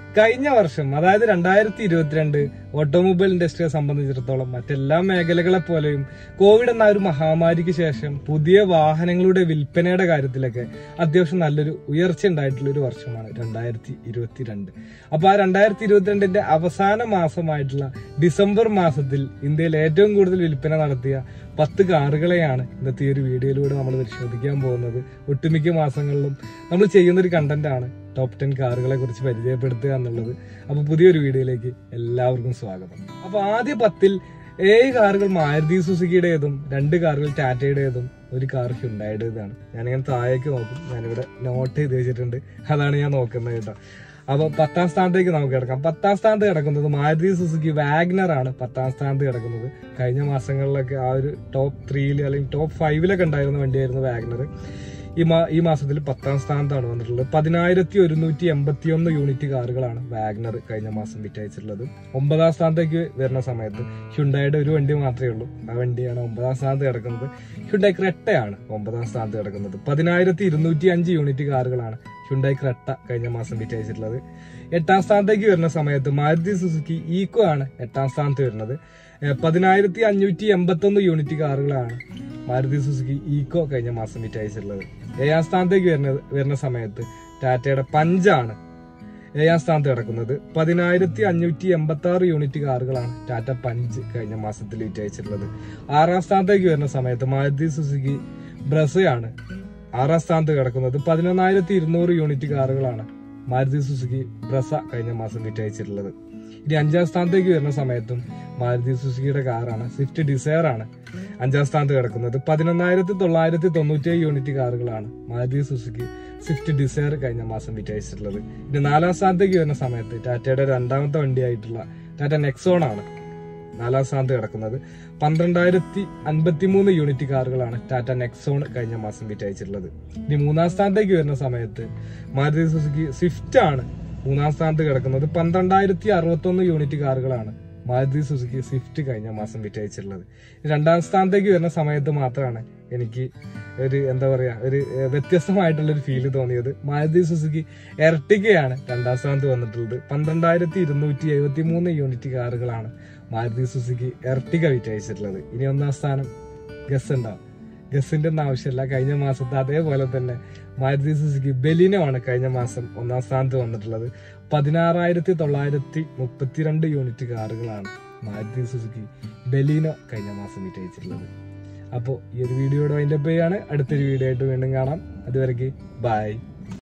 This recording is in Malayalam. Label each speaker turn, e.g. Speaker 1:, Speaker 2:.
Speaker 1: കഴിഞ്ഞ വർഷം അതായത് രണ്ടായിരത്തി ഇരുപത്തിരണ്ട് ഓട്ടോമൊബൈൽ ഇൻഡസ്ട്രിയെ സംബന്ധിച്ചിടത്തോളം മറ്റെല്ലാ മേഖലകളെ പോലെയും കോവിഡ് എന്ന ഒരു മഹാമാരിക്ക് ശേഷം പുതിയ വാഹനങ്ങളുടെ വിൽപ്പനയുടെ കാര്യത്തിലൊക്കെ അത്യാവശ്യം നല്ലൊരു ഉയർച്ച ഉണ്ടായിട്ടുള്ള ഒരു വർഷമാണ് രണ്ടായിരത്തി ഇരുപത്തിരണ്ട് അപ്പൊ ആ രണ്ടായിരത്തി ഇരുപത്തിരണ്ടിന്റെ അവസാന മാസമായിട്ടുള്ള ഡിസംബർ മാസത്തിൽ ഇന്ത്യയിൽ ഏറ്റവും കൂടുതൽ വിൽപ്പന നടത്തിയ പത്ത് കാറുകളെയാണ് ഇന്നത്തെ ഈ ഒരു വീഡിയോയിലൂടെ നമ്മൾ പരിശോധിക്കാൻ പോകുന്നത് ഒട്ടുമിക്ക മാസങ്ങളിലും നമ്മൾ ചെയ്യുന്ന ഒരു കണ്ടന്റ് ആണ് ടോപ്പ് ടെൻ കാറുകളെ കുറിച്ച് പരിചയപ്പെടുത്തുക എന്നുള്ളത് അപ്പൊ പുതിയൊരു വീഡിയോയിലേക്ക് എല്ലാവർക്കും സ്വാഗതം അപ്പൊ ആദ്യ പത്തിൽ ഏഴ് കാറുകൾ മാരുതി സുസുക്കിയുടേതും രണ്ട് കാറുകൾ ടാറ്റയുടേതും ഒരു കാർ ഹ്യുണ്ടായുടേതാണ് ഞാനിങ്ങനെ താഴേക്ക് നോക്കും ഞാനിവിടെ നോട്ട് ചെയ്ത് വെച്ചിട്ടുണ്ട് അതാണ് ഞാൻ നോക്കുന്നത് കേട്ടോ അപ്പൊ പത്താം സ്ഥാനത്തേക്ക് നമുക്ക് കിടക്കാം പത്താം സ്ഥാനത്ത് കിടക്കുന്നത് മാരുതി സുസുക്കി വാഗ്നർ ആണ് പത്താം സ്ഥാനത്ത് കിടക്കുന്നത് കഴിഞ്ഞ മാസങ്ങളിലൊക്കെ ആ ഒരു ടോപ്പ് ത്രീയിൽ അല്ലെങ്കിൽ ടോപ്പ് ഫൈവിലൊക്കെ ഉണ്ടായിരുന്ന വണ്ടിയായിരുന്നു വാഗ്നർ ഈ മാ ഈ മാസത്തിൽ പത്താം സ്ഥാനത്താണ് വന്നിട്ടുള്ളത് പതിനായിരത്തി ഒരുന്നൂറ്റി എൺപത്തി ഒന്ന് യൂണിറ്റ് കാറുകളാണ് വാഗ്നർ കഴിഞ്ഞ മാസം വിറ്റയച്ചിട്ടുള്ളത് ഒമ്പതാം സ്ഥാനത്തേക്ക് വരുന്ന സമയത്ത് ഹ്യുണ്ടായുടെ ഒരു വണ്ടി മാത്രമേ ഉള്ളൂ ആ വണ്ടിയാണ് ഒമ്പതാം സ്ഥാനത്ത് കിടക്കുന്നത് ഹ്യുണ്ടായി ക്രെട്ടയാണ് ഒമ്പതാം സ്ഥാനത്ത് കിടക്കുന്നത് പതിനായിരത്തി ഇരുന്നൂറ്റി അഞ്ച് യൂണിറ്റ് കാറുകളാണ് ഹ്യുണ്ടായി ക്രെട്ട കഴിഞ്ഞ മാസം വിറ്റയച്ചിട്ടുള്ളത് എട്ടാം സ്ഥാനത്തേക്ക് വരുന്ന സമയത്ത് മാരുതി സുസുക്കി ഈക്കോ ആണ് എട്ടാം സ്ഥാനത്ത് വരുന്നത് ഏഹ് പതിനായിരത്തി അഞ്ഞൂറ്റി എൺപത്തി ഒന്ന് യൂണിറ്റ് കാറുകളാണ് മാരുതി സുസുക്കി ഈക്കോ കഴിഞ്ഞ മാസം വിറ്റയച്ചിട്ടുള്ളത് ഏഴാം സ്ഥാനത്തേക്ക് വരുന്ന വരുന്ന സമയത്ത് ടാറ്റയുടെ പഞ്ചാണ് ഏഴാം സ്ഥാനത്ത് കിടക്കുന്നത് പതിനായിരത്തി അഞ്ഞൂറ്റി എൺപത്തി ആറ് യൂണിറ്റ് കാറുകളാണ് ടാറ്റ പഞ്ച് കഴിഞ്ഞ മാസത്തിൽ വിറ്റയച്ചിട്ടുള്ളത് ആറാം സ്ഥാനത്തേക്ക് വരുന്ന സമയത്ത് മാരുതി സുസുക്കി ബ്രസയാണ് ആറാം സ്ഥാനത്ത് കിടക്കുന്നത് പതിനൊന്നായിരത്തി ഇരുന്നൂറ് യൂണിറ്റ് കാറുകളാണ് മാരുതി സുസുക്കി ബ്രസ കഴിഞ്ഞ മാസം വിറ്റയച്ചിട്ടുള്ളത് ഇനി അഞ്ചാം സ്ഥാനത്തേക്ക് വരുന്ന സമയത്തും മാരുതി സുസുക്കിയുടെ കാറാണ് സ്വിഫ്റ്റ് ഡിസയർ ആണ് അഞ്ചാം സ്ഥാനത്ത് കിടക്കുന്നത് പതിനൊന്നായിരത്തി തൊള്ളായിരത്തി തൊണ്ണൂറ്റി യൂണിറ്റ് കാറുകളാണ് മാരുതി സുസുക്കി സ്വിഫ്റ്റ് ഡിസയർ കഴിഞ്ഞ മാസം വിറ്റയച്ചിട്ടുള്ളത് ഇനി നാലാം സ്ഥാനത്തേക്ക് വരുന്ന സമയത്ത് ടാറ്റയുടെ രണ്ടാമത്തെ വണ്ടിയായിട്ടുള്ള ടാറ്റ നെക്സോൺ ആണ് നാലാം സ്ഥാനത്ത് കിടക്കുന്നത് പന്ത്രണ്ടായിരത്തി അൻപത്തി മൂന്ന് യൂണിറ്റ് കാറുകളാണ് ടാറ്റ നെക്സോൺ കഴിഞ്ഞ മാസം വിറ്റയച്ചിട്ടുള്ളത് ഇനി മൂന്നാം സ്ഥാനത്തേക്ക് വരുന്ന സമയത്ത് മാരുതി സുസുക്കി സ്വിഫ്റ്റ് ആണ് മൂന്നാം സ്ഥാനത്ത് കിടക്കുന്നത് പന്ത്രണ്ടായിരത്തി അറുപത്തി ഒന്ന് യൂണിറ്റ് കാറുകളാണ് മാരുതി സുസുക്കി സ്വിഫ്റ്റ് കഴിഞ്ഞ മാസം വിറ്റയച്ചിട്ടുള്ളത് രണ്ടാം സ്ഥാനത്തേക്ക് വരുന്ന സമയത്ത് മാത്രമാണ് എനിക്ക് ഒരു എന്താ പറയാ ഒരു ഏഹ്, വ്യത്യസ്തമായിട്ടുള്ള ഒരു ഫീല് തോന്നിയത് മാരുതി സുസുക്കി എർട്ടിക്കയാണ് രണ്ടാം സ്ഥാനത്ത് വന്നിട്ടുള്ളത് പന്ത്രണ്ടായിരത്തി ഇരുന്നൂറ്റി എഴുപത്തി മൂന്ന് യൂണിറ്റ് കാറുകളാണ് മാരുതി സുസുക്കി എർട്ടിക വിറ്റയച്ചിട്ടുള്ളത് ഇനി ഒന്നാം സ്ഥാനം ഗസ് ഉണ്ടാവും ഗസിന്റെ ഒന്നും ആവശ്യമില്ല കഴിഞ്ഞ മാസത്തെ അതേപോലെ തന്നെ മാരുതി സുസുക്കി ബെലിനോ ആണ് കഴിഞ്ഞ മാസം ഒന്നാം സ്ഥാനത്ത് വന്നിട്ടുള്ളത് പതിനാറായിരത്തി തൊള്ളായിരത്തി മുപ്പത്തിരണ്ട് യൂണിറ്റ് കാറുകളാണ് മാരുതി സുസുക്കി ബെലീനോ കഴിഞ്ഞ മാസം വിറ്റയച്ചിട്ടുള്ളത് അപ്പോൾ ഈ ഒരു വീഡിയോയുടെ വൈൻഡപ്പ് ചെയ്യാണ് അടുത്തൊരു വീഡിയോ ആയിട്ട് വീണ്ടും കാണാം അതുവരെയ്ക്ക് ബൈ